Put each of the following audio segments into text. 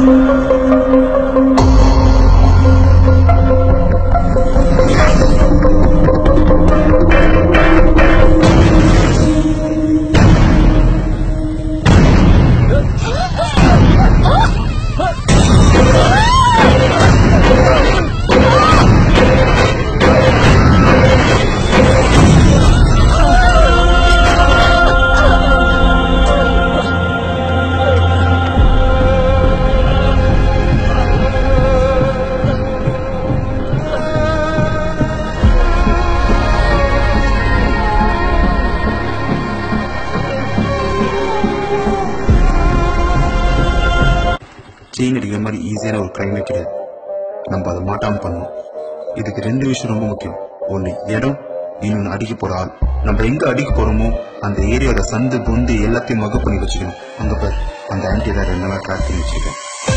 chain அடிக்கிற மாதிரி ஈஸியான ஒரு கிரைமே கிடையாது நம்ம அதை மாட்டாம பண்ணணும் இதுக்கு ரெண்டு விஷயம் ரொம்ப முக்கியம் ஒன்று இடம் இன்னொன்று அடிக்க போற ஆள் நம்ம எங்க அடிக்க போறோமோ அந்த ஏரியாவோட சந்து பொந்து எல்லாத்தையும் மக பண்ணி வச்சுக்கணும் அங்க பாரு அந்த ஆன்டி தான் ரெண்டு நாள் ட்ராக் பண்ணி வச்சிருக்கேன்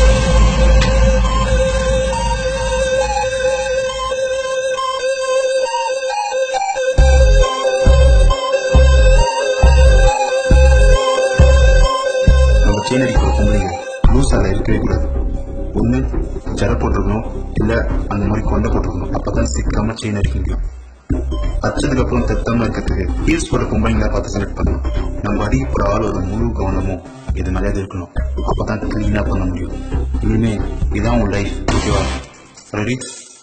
நம்ம செயின் அடிக்கிற பொம்பளைங்க லூஸால இருக்கவே கூடாது ஒண்ணு ஜட போட்டிருக்கணும் இல்ல அந்த மாதிரி கொண்டை போட்டிருக்கணும் அப்பதான் சிக்காம செயின் அடிக்க முடியும் அச்சதுக்கு அப்புறம் தெத்தாம இருக்கிறதுக்கு ஹீல்ஸ் போட்ட பொம்பளைங்களா பார்த்து செலக்ட் பண்ணணும் நம்ம அடிக்க போற ஆளோட முழு கவனமும் இது மேலே இருக்கணும் அப்பதான் கிளீனா பண்ண முடியும் இனிமே இதான் உன் லைஃப் ஓகேவா ரெடி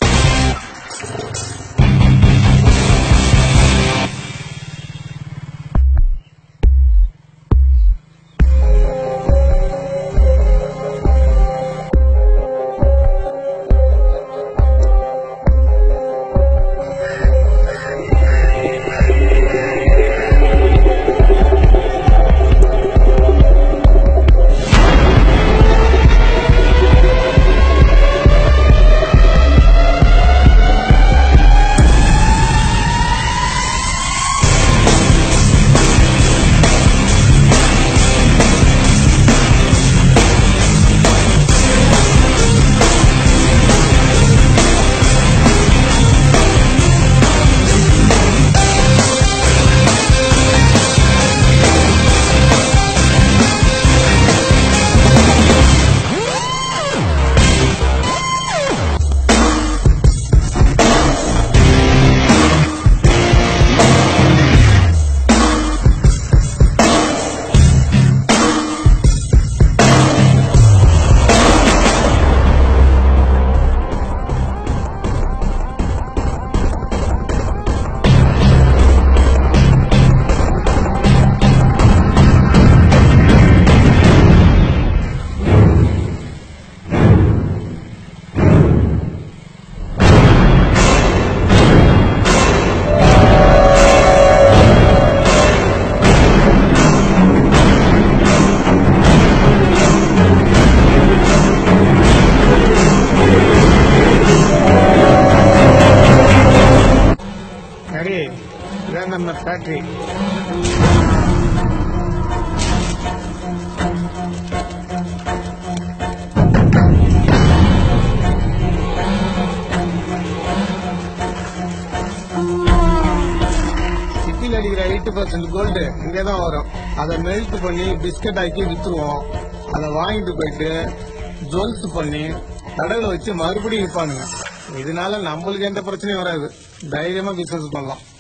சரி இதான் நம்ம ஃபேக்டரி சிட்டியில் அடிக்கிற எயிட்டி பர்சன்ட் கோல்டு இங்கே தான் வரும் அதை மெல்ட் பண்ணி பிஸ்கட் ஆக்கி விற்றுருவோம் அதை வாங்கிட்டு போயிட்டு ஜுவல்ஸ் பண்ணி கடையில் வச்சு மறுபடியும் விற்பானுங்க இதனால நம்மளுக்கு எந்த பிரச்சனையும் வராது தைரியமா பிசினஸ் பண்ணலாம்